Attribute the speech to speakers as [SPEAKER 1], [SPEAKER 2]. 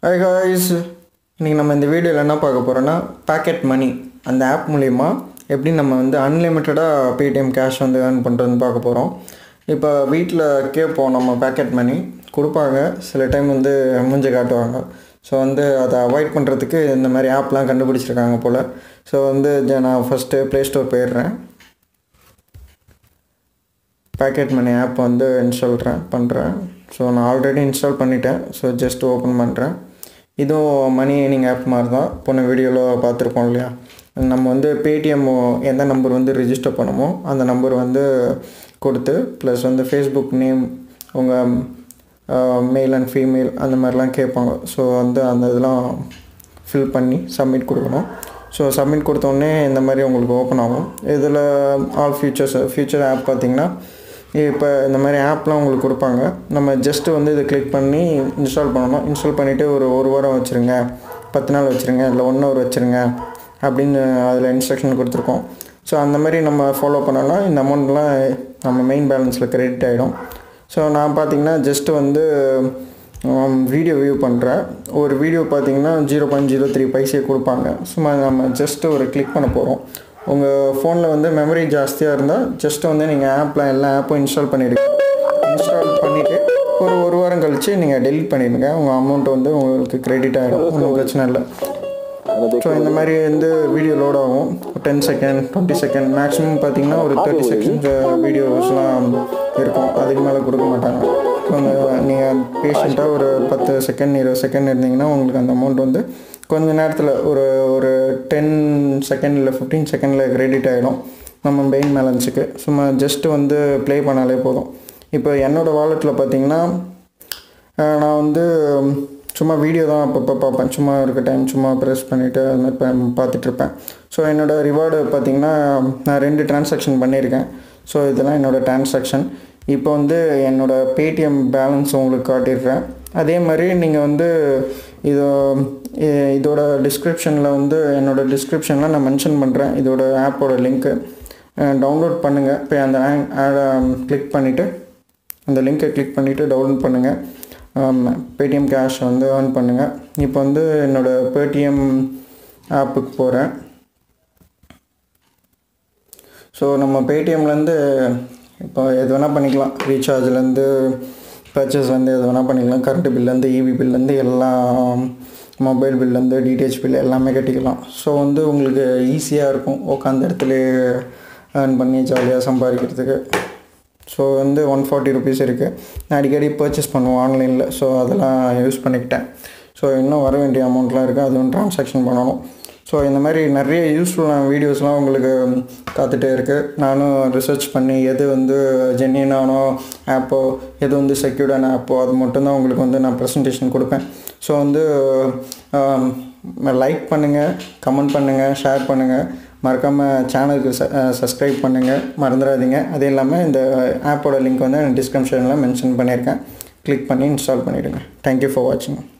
[SPEAKER 1] hi guys இன்றைக்கி நம்ம இந்த வீடியோவில் என்ன பார்க்க போகிறோன்னா பாக்கெட் மணி அந்த ஆப் மூலிமா எப்படி நம்ம வந்து அன்லிமிட்டடாக பேடிஎம் கேஷ் வந்து ஏர்ன் பண்ணுறதுன்னு பார்க்க போகிறோம் இப்போ வீட்டில் கேட்போம் நம்ம பாக்கெட் மணி கொடுப்பாங்க சில டைம் வந்து மூஞ்ச காட்டுவாங்க ஸோ வந்து அதை அவாய்ட் பண்ணுறதுக்கு இந்த மாதிரி ஆப்லாம் கண்டுபிடிச்சிருக்காங்க போல் ஸோ வந்து ஜ- நான் ஃபஸ்ட்டு ப்ளே ஸ்டோர் போயிடுறேன் பேக்கெட் மணி ஆப் வந்து இன்ஸ்டால்றேன் பண்ணுறேன் ஸோ நான் ஆல்ரெடி இன்ஸ்டால் பண்ணிட்டேன் ஸோ ஜஸ்ட் ஓப்பன் பண்ணுறேன் இதுவும் மணி ஏர்னிங் ஆப் மாதிரி தான் போன வீடியோவில் பார்த்துருப்போம் இல்லையா நம்ம வந்து பேடிஎம் எந்த நம்பர் வந்து ரிஜிஸ்டர் பண்ணமோ அந்த நம்பர் வந்து கொடுத்து ப்ளஸ் வந்து ஃபேஸ்புக் நேம் உங்கள் மேல் அண்ட் ஃபீமேல் அந்த மாதிரிலாம் கேட்பாங்க ஸோ வந்து அந்த இதெல்லாம் ஃபில் பண்ணி சப்மிட் கொடுக்கணும் ஸோ சப்மிட் கொடுத்தோடனே இந்த மாதிரி உங்களுக்கு ஓப்பன் ஆகும் இதில் ஆல் ஃபியூச்சர்ஸ் ஃபியூச்சர் ஆப் பார்த்தீங்கன்னா இப்போ இந்த மாதிரி ஆப்லாம் உங்களுக்கு கொடுப்பாங்க நம்ம ஜஸ்ட்டு வந்து இதை கிளிக் பண்ணி இன்ஸ்டால் பண்ணணும் இன்ஸ்டால் பண்ணிவிட்டு ஒரு ஒரு வாரம் வச்சுருங்க பத்து நாள் வச்சுருங்க இல்லை ஒன் ஹவர் வச்சுருங்க அப்படின்னு அதில் இன்ஸ்ட்ரக்ஷன் கொடுத்துருக்கோம் ஸோ அந்த மாதிரி நம்ம ஃபாலோ பண்ணோன்னா இந்த அமௌண்ட்லாம் நம்ம மெயின் பேலன்ஸில் கிரெடிட் ஆகிடும் ஸோ நான் பார்த்தீங்கன்னா ஜஸ்ட்டு வந்து வீடியோ வியூ பண்ணுறேன் ஒரு வீடியோ பார்த்தீங்கன்னா zero point zero three paise கொடுப்பாங்க சும்மா நம்ம ஜஸ்ட்டு ஒரு கிளிக் பண்ண போகிறோம் உங்கள் ஃபோனில் வந்து மெமரி ஜாஸ்தியாக இருந்தால் ஜஸ்ட் வந்து நீங்கள் ஆப்பில் எல்லா ஆப்பும் இன்ஸ்டால் பண்ணிவிடுங்க இன்ஸ்டால் பண்ணிவிட்டு ஒரு ஒரு வாரம் கழித்து நீங்கள் டெலிட் பண்ணிடுங்க உங்கள் அமௌண்ட் வந்து உங்களுக்கு கிரெடிட் ஆகிடும் ஒன்றும் பிரச்சனை இல்லை ஸோ இந்த மாதிரி வந்து வீடியோ லோட் ஆகும் ten second twenty second maximum பார்த்தீங்கன்னா ஒரு தேர்ட்டி செகண்ட் வீடியோஸ்லாம் இருக்கும் அதுக்கு மேலே கொடுக்க மாட்டாங்க ஸோ நீங்கள் பேஷண்ட்டாக ஒரு பத்து செகண்ட் இருபது செகண்ட் இருந்தீங்கன்னா உங்களுக்கு அந்த அமௌண்ட் வந்து கொஞ்ச நேரத்தில் ஒரு ஒரு டென் செகண்ட் இல்லை ஃபிஃப்டீன் செகண்டில் கிரெடிட் ஆகிடும் நம்ம மெயின் பேலன்ஸுக்கு சும்மா ஜஸ்ட் வந்து ப்ளே பண்ணாலே போதும் இப்போ என்னோடய வாலெட்டில் பார்த்தீங்கன்னா அஹ் நான் வந்து ம், சும்மா வீடியோ தான் அப்பப்போ பார்ப்பேன் சும்மா இருக்க டைம் சும்மா ப்ரெஸ் பண்ணிவிட்டு அது மாதிரி பா- பார்த்துட்ருப்பேன் ஸோ என்னோடய ரிவார்டு பார்த்தீங்கன்னா நான் ரெண்டு டிரான்சாக்ஷன் பண்ணியிருக்கேன் ஸோ இதெல்லாம் என்னோடய டிரான்சாக்ஷன் இப்போ வந்து என்னோடய பேடிஎம் பேலன்ஸ் உங்களுக்கு காட்டிடுறேன் அதே மாதிரி நீங்கள் வந்து இது இ- இதோட டிஸ்கிரிப்ஷனில் வந்து என்னோடய டிஸ்கிரிப்ஷனில் நான் மென்ஷன் பண்ணுறேன் இதோட ஆப்போட லிங்க்கு டவுன்லோட் பண்ணுங்கள் இப்போ அந்த ஆடை கிளிக் பண்ணிவிட்டு அந்த லிங்கை கிளிக் பண்ணிவிட்டு டவுன்லோட் பண்ணுங்கள் பேடிஎம் கேஷ் வந்து ஏர்ன் பண்ணுங்கள் இப்போ வந்து என்னோடய பேடிஎம் ஆப்புக்கு போகிறேன் ஸோ நம்ம பேடிஎம்லேருந்து இப்போ எது வேணால் பண்ணிக்கலாம் ரீசார்ஜ்லேருந்து பர்ச்சேஸ்லேருந்து எது வேணால் பண்ணிக்கலாம் கரண்ட் பில்லேருந்து இபி பில்லேருந்து எல்லாம் மொபைல் பில்லேருந்து டிடிஹெச் பில் எல்லாமே கட்டிக்கலாம் ஸோ வந்து உங்களுக்கு ஈஸியாக இருக்கும் உட்காந்த இடத்துல ஏர்ன் பண்ணி ஜாலியாக சம்பாதிக்கிறதுக்கு ஸோ வந்து ஒன் ஃபார்ட்டி ருபீஸ் இருக்குது நான் அடிக்கடி பர்ச்சேஸ் பண்ணுவோம் ஆன்லைனில் ஸோ அதெல்லாம் யூஸ் பண்ணிக்கிட்டேன் ஸோ இன்னும் வர வேண்டிய அமௌண்ட்லாம் இருக்குது அதுவும் ட்ரான்சாக்ஷன் பண்ணணும் ஸோ இந்த மாதிரி நிறைய யூஸ்ஃபுல்லான வீடியோஸ்லாம் உங்களுக்கு காத்துட்டே இருக்குது நானும் ரிசர்ச் பண்ணி எது வந்து ஜென்யூனானோ ஆப்போ எது வந்து செக்யூர்டான ஆப்போ அது மட்டும்தான் உங்களுக்கு வந்து நான் ப்ரெசன்டேஷன் கொடுப்பேன் ஸோ வந்து லைக் பண்ணுங்கள் கமெண்ட் பண்ணுங்கள் ஷேர் பண்ணுங்கள் மறக்காமல் சேனலுக்கு சப்ஸ்கிரைப் பண்ணுங்கள் மறந்துடாதீங்க அது இல்லாமல் இந்த ஆப்போட லிங்க் வந்து டிஸ்கிரிப்ஷனில் மென்ஷன் பண்ணியிருக்கேன் கிளிக் பண்ணி இன்ஸ்டால் பண்ணிவிடுங்க தேங்க்யூ ஃபார் வாட்சிங்